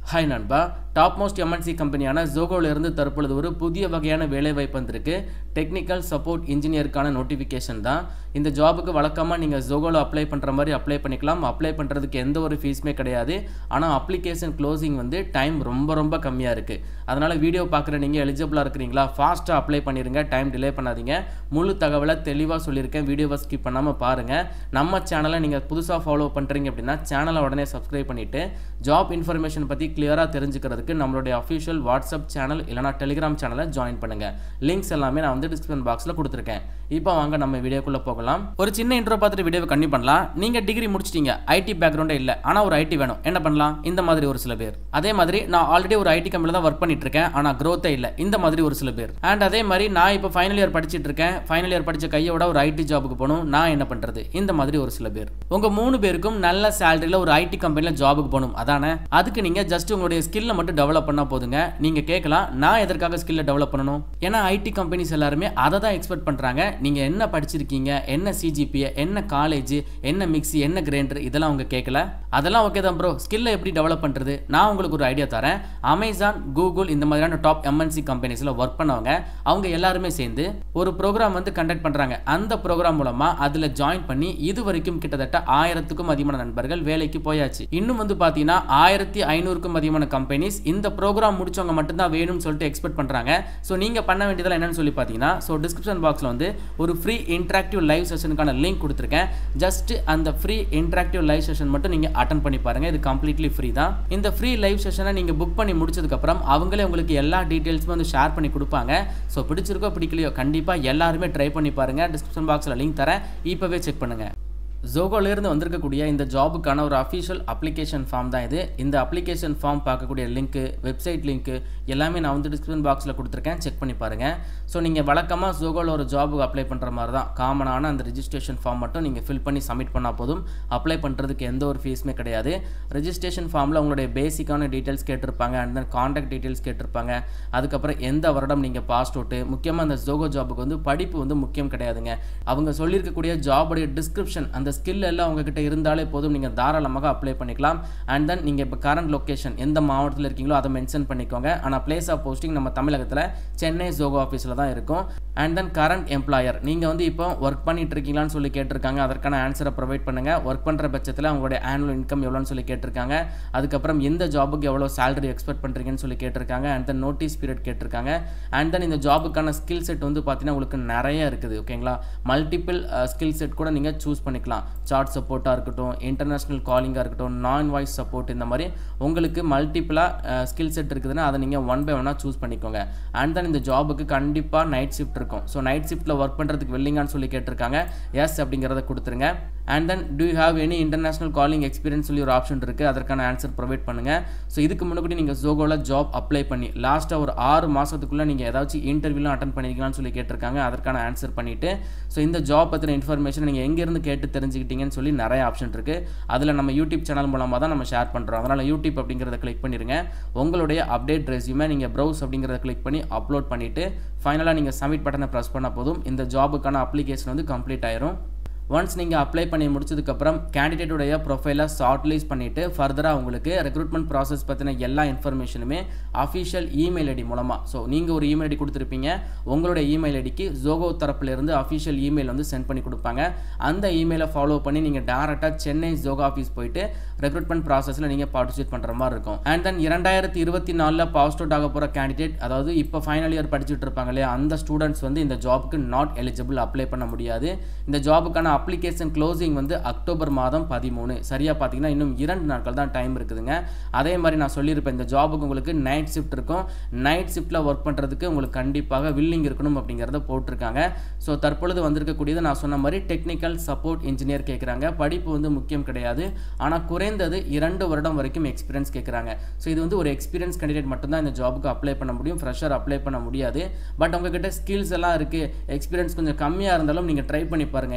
hi நண்பா top most MNC கம்பெனியான ஜோகோல இருந்து தற்பொழுது ஒரு புதிய வகையான வேலைவாய்ப்பு வந்திருக்கு டெக்னிக்கல் சப்போர்ட் இன்ஜினியருக்கான நோட்டிஃபிகேஷன் தான் இந்த ஜாபுக்கு வழக்கமாக நீங்கள் ஜோகோவில் அப்ளை பண்ணுற மாதிரி அப்ளை பண்ணிக்கலாம் அப்ளை பண்ணுறதுக்கு எந்த ஒரு ஃபீஸுமே கிடையாது ஆனால் அப்ளிகேஷன் க்ளோசிங் வந்து டைம் ரொம்ப ரொம்ப கம்மியாக இருக்குது அதனால் வீடியோ பார்க்குற நீங்கள் எலிஜிபிளாக இருக்கிறீங்களா ஃபாஸ்ட்டாக அப்ளை பண்ணிடுங்க டைம் டிலே பண்ணாதீங்க முழு தகவலை தெளிவாக சொல்லியிருக்கேன் வீடியோவை ஸ்கிப் பண்ணாமல் பாருங்கள் நம்ம சேனலை நீங்கள் புதுசாக ஃபாலோ பண்ணுறீங்க அப்படின்னா சேனலை உடனே சப்ஸ்கிரைப் பண்ணிவிட்டு ஜாப் இன்ஃபர்மேஷன் பற்றி கிளியராக தெரிஞ்சுக்கிறதுக்கு நம்மளுடைய அஃபிஷியல் வாட்ஸ்அப் சேனல் இல்லைனா டெலிகிராம் சேனலை ஜாயின் பண்ணுங்கள் லிங்க்ஸ் எல்லாமே நான் வந்து டிஸ்கிரிப்ஷன் பாக்ஸில் கொடுத்துருக்கேன் இப்போ வாங்க நம்ம வீடியோக்குள்ளே போகலாம் ஒரு சின்ன இன்ட்ரோ பார்த்துட்டு வீடியோவை கண்டிப்பாக பண்ணலாம் நீங்கள் டிகிரி முடிச்சிட்டீங்க ஐடி பேக்ரவுண்டே இல்லை ஆனால் ஒரு ஐடி வேணும் என்ன பண்ணலாம் இந்த மாதிரி ஒரு சில பேர் அதே மாதிரி நான் ஆல்ரெடி ஒரு ஐடி கம்பெனியில் தான் ஒர்க் பண்ணிட்டு இருக்கேன் ஆனால் க்ரோத்தே இல்லை இந்த மாதிரி ஒரு சில பேர் அண்ட் அதே மாதிரி நான் இப்போ ஃபைனல் இயர் படிச்சிட்டு இருக்கேன் ஃபைனல் இயர் படித்த கையோட ஒரு ஐடி ஜாபுக்கு போகணும் நான் என்ன பண்ணுறது இந்த மாதிரி ஒரு சில பேர் உங்கள் மூணு பேருக்கும் நல்ல சேலரியில் ஒரு ஐடி கம்பெனியில் ஜாபுக்கு போகணும் அதானே அதுக்கு நீங்கள் ஜஸ்ட் உங்களுடைய ஸ்கில்லை மட்டும் டெவலப் பண்ணால் போதுங்க நீங்கள் கேட்கலாம் நான் எதற்காக ஸ்கில்லை டெவலப் பண்ணணும் ஏன்னா ஐடி கம்பெனிஸ் எல்லாருமே அதை தான் எக்ஸ்பெக்ட் பண்ணுறாங்க நீங்கள் என்ன படிச்சிருக்கீங்க என்ன சிஜிபிஏ என்ன காலேஜ் என்ன மிக்ஸி என்ன கிரைண்டர் இதெல்லாம் அவங்க கேட்கல அதெல்லாம் ஓகே தான் ப்ரோ ஸ்கில்லை எப்படி டெவலப் பண்ணுறது நான் உங்களுக்கு ஒரு ஐடியா தரேன் அமேசான் கூகுள் இந்த மாதிரியான டாப் எம்என்சி கம்பெனிஸில் ஒர்க் பண்ணவங்க அவங்க எல்லாருமே சேர்ந்து ஒரு ப்ரோக்ராம் வந்து கண்டக்ட் பண்ணுறாங்க அந்த ப்ரோக்ராம் மூலமாக அதில் ஜாயின் பண்ணி இது வரைக்கும் கிட்டத்தட்ட ஆயிரத்துக்கும் அதிகமான நண்பர்கள் வேலைக்கு போயாச்சு இன்னும் வந்து பார்த்தீங்கன்னா ஆயிரத்தி ஐநூறுக்கும் அதிகமான கம்பெனிஸ் இந்த ப்ரோக்ராம் முடிச்சவங்க மட்டும்தான் வேணும்னு சொல்லிட்டு எக்ஸ்பெக்ட் பண்ணுறாங்க ஸோ நீங்கள் பண்ண வேண்டியதெல்லாம் என்னன்னு சொல்லி பார்த்தீங்கன்னா ஸோ டிஸ்கிரிப்ஷன் பாக்ஸில் வந்து ஒரு ஃப்ரீ இன்ட்ராக்டிவ் லைவ் செஷனுக்கான லிங்க் கொடுத்துருக்கேன் ஜஸ்ட் அந்த ஃப்ரீ இன்ட்ராக்டிவ் லைவ் செஷன் மட்டும் நீங்கள் அட்டன் பண்ணி பாருங்கள் இது கம்ப்ளீட்லி ஃப்ரீ தான் இந்த ஃப்ரீ லைவ் செஷனை நீங்கள் புக் பண்ணி முடிச்சதுக்கப்புறம் அவங்களே உங்களுக்கு எல்லா டீட்டெயில்ஸுமே வந்து ஷேர் பண்ணி கொடுப்பாங்க ஸோ பிடிச்சிருக்கோ பிடிக்கலையோ கண்டிப்பாக எல்லாருமே ட்ரை பண்ணி பாருங்கள் டிஸ்கிரிப்ஷன் பாக்ஸில் லிங்க் தரேன் இப்போவே செக் பண்ணுங்கள் ஜோகோலேருந்து வந்திருக்கக்கூடிய இந்த ஜாபுக்கான ஒரு அஃபிஷியல் அப்ளிகேஷன் ஃபார்ம் தான் இது இந்த அப்ளிகேஷன் ஃபார்ம் பார்க்கக்கூடிய லிங்க்கு வெப்சைட் லிங்க்கு எல்லாமே நான் வந்து டிஸ்கிரிப்ஷன் பாக்ஸில் கொடுத்துருக்கேன் செக் பண்ணி பாருங்கள் ஸோ நீங்கள் வழக்கமாக ஜோகோவில் ஒரு ஜாபுக்கு அப்ளை பண்ணுற மாதிரி தான் காமனான அந்த ரிஜிஸ்ட்ரேஷன் ஃபார்ம் மட்டும் நீங்கள் ஃபில் பண்ணி சப்மிட் பண்ணால் போதும் அப்ளை பண்ணுறதுக்கு எந்த ஒரு ஃபீஸுமே கிடையாது ரிஜிஸ்ட்ரேஷன் ஃபார்மில் உங்களுடைய பேசிக்கான டீட்டெயில்ஸ் கேட்டிருப்பாங்க அண்ட் தென் காண்டாக்ட் டீட்டெயில்ஸ் கேட்டிருப்பாங்க அதுக்கப்புறம் எந்த வருடம் நீங்கள் பாஸ் அவுட்டு முக்கியமாக அந்த ஜோகோ ஜாபுக்கு வந்து படிப்பு வந்து முக்கியம் கிடையாதுங்க அவங்க சொல்லியிருக்கக்கூடிய ஜாபுடைய டிஸ்கிரிப்ஷன் அந்த ஸ்கில் எல்லாம் உங்ககிட்ட இருந்தாலே போதும் நீங்கள் தாராளமாக அப்ளை பண்ணிக்கலாம் அண்ட் தென் நீங்கள் இப்போ கரண்ட் லொக்கேஷன் எந்த மாவட்டத்தில் இருக்கீங்களோ அதை மென்ஷன் பண்ணிக்கோங்க ஆனால் பிளேஸ் ஆஃப் போஸ்டிங் நம்ம தமிழகத்தில் சென்னை ஜோகோ ஆஃபீஸில் தான் இருக்கும் அண்ட் தென் கரண்ட் எம்ப்ளாயர் நீங்கள் வந்து இப்போ ஒர்க் பண்ணிட்டு இருக்கீங்களான்னு சொல்லி கேட்டிருக்காங்க அதற்கான ஆன்சரை ப்ரொவைட் பண்ணுங்கள் ஒர்க் பண்ணுற பட்சத்தில் அவங்களுடைய ஆனுவல் இன்கம் எவ்வளோன்னு சொல்லி கேட்டிருக்காங்க அதுக்கப்புறம் எந்த ஜாபுக்கு எவ்வளோ சேலரி எக்ஸ்பெக்ட் பண்ணுறீங்கன்னு சொல்லி கேட்டிருக்காங்க அண்ட் தென் நோட்டீஸ் பீரியட் கேட்டிருக்காங்க அண்ட் தென் இந்த ஜாபுக்கான ஸ்கில் செட் வந்து பார்த்தீங்கன்னா உங்களுக்கு நிறைய இருக்குது ஓகேங்களா மல்டிபிள் ஸ்கில் செட் கூட நீங்கள் சூஸ் பண்ணிக்கலாம் சார்ட் சப்போர்ட்டாக இருக்கட்டும் இன்டர்நேஷ்னல் காலிங்காக இருக்கட்டும் நான் வாய்ஸ் சப்போர்ட் இந்த மாதிரி உங்களுக்கு மல்டிபிளாக ஸ்கில் செட் இருக்குதுன்னா அதை நீங்கள் ஒன் பை ஒன்னாக சூஸ் பண்ணிக்கோங்க அண்ட் தென் இந்த ஜாபுக்கு கண்டிப்பாக நைட் ஷிஃப்ட் இருக்கும் ஸோ நைட் ஷிஃப்ட்டில் ஒர்க் பண்ணுறதுக்கு வெல்லிங்கான்னு சொல்லி கேட்டிருக்காங்க எஸ் அப்படிங்கிறத கொடுத்துருங்க and then do have any international calling experience சொல்லி ஒரு ஆப்ஷன் இருக்குது அதற்கான ஆன்சர் ப்ரொவைட் பண்ணுங்கள் ஸோ இதுக்கு முன்னாடி நீங்கள் ஜோகோவில் ஜாப் அப்ளை பண்ணி லாஸ்ட்டாக ஒரு ஆறு மாதத்துக்குள்ளே நீங்கள் ஏதாச்சும் இன்டர்வியூலாம் அட்டன் பண்ணிருக்கலாம்னு சொல்லி கேட்டிருக்காங்க அதற்கான ஆன்சர் பண்ணிவிட்டு ஸோ இந்த ஜாப் பற்றின இன்ஃபர்மேஷன் நீங்கள் எங்கேருந்து கேட்டு தெரிஞ்சுக்கிட்டீங்கன்னு சொல்லி நிறைய ஆப்ஷன் இருக்குது அதில் நம்ம யூடியூப் சேனல் மூலமாக தான் நம்ம ஷேர் பண்ணுறோம் அதனால் யூடியூப் அப்படிங்கிறத கிளிக் பண்ணிடுங்க உங்களுடைய அப்டேட் ரெஸ்யூமே நீங்கள் ப்ரௌஸ் அப்படிங்கிறத கிளிக் பண்ணி அப்லோட் பண்ணிவிட்டு ஃபைனலாக நீங்கள் சப்மிட் பட்டனை ப்ரெஸ் பண்ண போதும் இந்த ஜாபுக்கான அப்ளிகேஷன் வந்து கம்ப்ளீட் ஆயிரும் ஒன்ஸ் நீங்கள் அப்ளை பண்ணி முடிச்சதுக்கப்புறம் கேண்டிடேட்டுடைய ப்ரொஃபைலை ஷார்ட் லிஸ்ட் பண்ணிவிட்டு ஃபர்தராக உங்களுக்கு ரெக்ரூட்மெண்ட் ப்ராசஸ் பற்றின எல்லா இன்ஃபர்மேஷனுமே அஃபிஷியல் இமெயில் ஐடி மூலமாக ஸோ நீங்கள் ஒரு இமெயில் ஐடி கொடுத்துருப்பீங்க உங்களுடைய இமெயில் ஐடிக்கு ஜோகோ தரப்புலேருந்து அஃபிஷியல் இமெயில் வந்து சென்ட் பண்ணி கொடுப்பாங்க அந்த இமெயிலை ஃபாலோ பண்ணி நீங்கள் டேரெக்டாக சென்னை ஜோகோ ஆஃபீஸ் போயிட்டு ரெக்ரூட்மெண்ட் ப்ராசஸில் நீங்கள் பார்ட்டிசிபேட் பண்ணுற மாதிரி இருக்கும் அண்ட் தென் இரண்டாயிரத்தி இருபத்தி நாலில் பாஸ் அவுட் ஆக போகிற கேண்டிடேட் அதாவது இப்போ ஃபைனல் இயர் படிச்சுட்டு இருப்பாங்க இல்லையா அந்த ஸ்டூடெண்ட்ஸ் வந்து இந்த ஜாபுக்கு நாட் எலிஜிபிள் அப்ளை பண்ண முடியாது இந்த ஜாபுக்கான அப்ளிகேஷன் க்ளோசிங் வந்து அக்டோபர் மாதம் பதிமூணு சரியாக பார்த்தீங்கன்னா இன்னும் இரண்டு நாட்கள் தான் டைம் இருக்குதுங்க அதே மாதிரி நான் சொல்லியிருப்பேன் இந்த ஜாபுக்கு உங்களுக்கு நைட் ஷிஃப்ட் இருக்கும் நைட் ஷிஃப்ட்டில் ஒர்க் பண்ணுறதுக்கு உங்களுக்கு கண்டிப்பாக வில்லிங் இருக்கணும் அப்படிங்கிறத போட்டிருக்காங்க ஸோ தற்பொழுது வந்திருக்கக்கூடியது நான் சொன்ன மாதிரி டெக்னிக்கல் சப்போர்ட் இன்ஜினியர் கேட்குறாங்க படிப்பு வந்து முக்கியம் கிடையாது ஆனால் குறைந்தது இரண்டு வருடம் வரைக்கும் எக்ஸ்பீரியன்ஸ் கேட்குறாங்க ஸோ இது வந்து ஒரு எக்ஸ்பீரியன்ஸ் கேண்டிடேட் மட்டும்தான் இந்த ஜாபுக்கு அப்ளை பண்ண முடியும் ஃப்ரெஷர் அப்ளை பண்ண முடியாது பட் உங்ககிட்ட ஸ்கில்ஸ் எல்லாம் இருக்குது எக்ஸ்பீரியன்ஸ் கொஞ்சம் கம்மியாக இருந்தாலும் நீங்கள் ட்ரை பண்ணி பாருங்கள் ஏன்னா ஜோகோ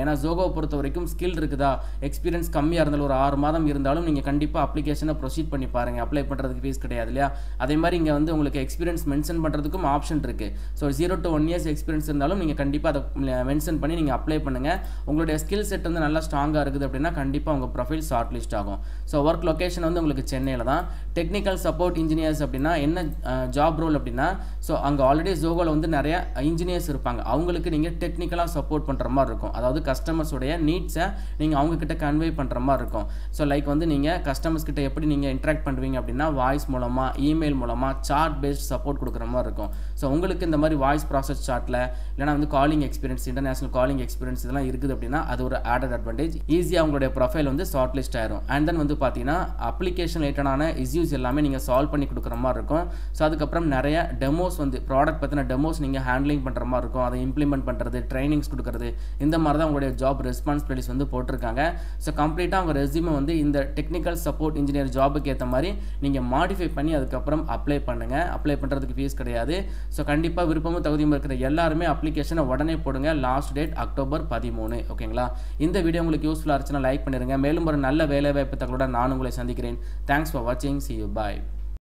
பொறுத்த வரைக்கும் ஸ்கில் இருக்குதா எக்ஸ்பீரியன்ஸ் கம்மியாக இருந்தாலும் ஒரு ஆறு மாதம் இருந்தாலும் நீங்கள் கண்டிப்பாக அப்ளிகேஷனை ப்ரொசீட் பண்ணி பாருங்கள் அப்ளை பண்ணுறதுக்கு ஃபீஸ் கிடையாது இல்லையா அதே மாதிரி இங்கே வந்து உங்களுக்கு எக்ஸ்பீரியன்ஸ் மென்ஷன் பண்ணுறதுக்கும் ஆப்ஷன் இருக்குது so zero to one years experience இருந்தாலும் நீங்கள் கண்டிப்பாக அதை மென்ஷன் பண்ணி நீங்கள் அப்ளை பண்ணுங்கள் உங்களுடைய ஸ்கில் செட் வந்து நல்லா ஸ்ட்ராங்காக இருக்குது அப்படின்னா கண்டிப்பாக உங்கள் ப்ரொஃபைல் ஷார்ட் லிஸ்ட் ஆகும் ஸோ ஒர்க் லொக்கேஷன் வந்து உங்களுக்கு சென்னையில் தான் டெக்னிக்கல் சப்போர்ட் இன்ஜினியர்ஸ் அப்படின்னா என்ன ஜாப் ரோல் அப்படின்னா ஸோ அங்கே ஆல்ரெடி ஜோகோவில் வந்து நிறைய இன்ஜினியர்ஸ் இருப்பாங்க அவங்களுக்கு நீங்கள் டெக்னிக்கலாக சப்போர்ட் பண்ணுற மாதிரி இருக்கும் அதாவது கஸ்டமர்ஸுடைய நீட்ஸை நீங்கள் அவங்கக்கிட்ட கன்வே பண்ணுற மாதிரி இருக்கும் ஸோ லைக் வந்து நீங்கள் கஸ்டமர்ஸ் கிட்ட எப்படி நீங்கள் இன்ட்ராக்ட் பண்ணுவீங்க அப்படின்னா வாய்ஸ் மூலமாக இமெயில் மூலமாக சார்ட் பேஸ்ட் சப்போர்ட் கொடுக்குற மாதிரி இருக்கும் ஸோ உங்களுக்கு இந்த மாதிரி வாய்ஸ் ப்ராசஸ் சார்ட்டில் இல்லைனா வந்து calling experience international calling experience இதெல்லாம் இருக்குது அப்படின்னா அது ஒரு ஆடட் அட்வான்டேஜ் ஈஸியாக உங்களுடைய ப்ரொஃபைல் வந்து ஷார்ட் லிஸ்ட் ஆயிரும் அண்ட் தென் வந்து பார்த்தீங்கன்னா அப்ளிகேஷன் ரிலேட்டடான இஷ்யூஸ் எல்லாமே நீங்கள் சால்வ் பண்ணி கொடுக்குற மாதிரி இருக்கும் ஸோ அதுக்கப்புறம் நிறைய டெமோஸ் வந்து ப்ராடக்ட் பற்றின டெமோஸ் நீங்கள் ஹேண்ட்லிங் பண்ணுற மாதிரி இருக்கும் அதை இம்ப்ளிமெண்ட் பண்ணுறது ட்ரைனிங்ஸ் கொடுக்குறது இந்த மாதிரி தான் உங்களுடைய ஜாப் ரெஸ்பான்சிபிலிட்டிஸ் வந்து போட்டிருக்காங்க ஸோ கம்ப்ளீட்டாக உங்கள் ரெஸ்யூமை வந்து இந்த டெக்னிக்கல் சப்போர்ட் இன்ஜினியர் ஜாபுக்கு ஏற்ற மாதிரி நீங்கள் மாடிஃபை பண்ணி அதுக்கப்புறம் அப்ளை பண்ணுங்கள் அப்ளை பண்ணுறதுக்கு ஃபீஸ் கிடையாது ஸோ கண்டிப்பாக விருப்பமும் தகுதியும் இருக்கிற எல்லாருமே அப்ளிகேஷனை உடனே போடுங்க லாஸ்ட் டேட் அக்டோபர் பதிமூணு ஓகேங்களா இந்த வீடியோ உங்களுக்கு யூஸ்ஃபுல்லாக இருந்துச்சுன்னா லைக் பண்ணிடுங்க மேலும் ஒரு நல்ல வேலை வாய்ப்பு தகவலுடன் நான் உங்களை சந்திக்கிறேன் தேங்க்ஸ் ஃபார் வாட்சிங் சி யூ பாய்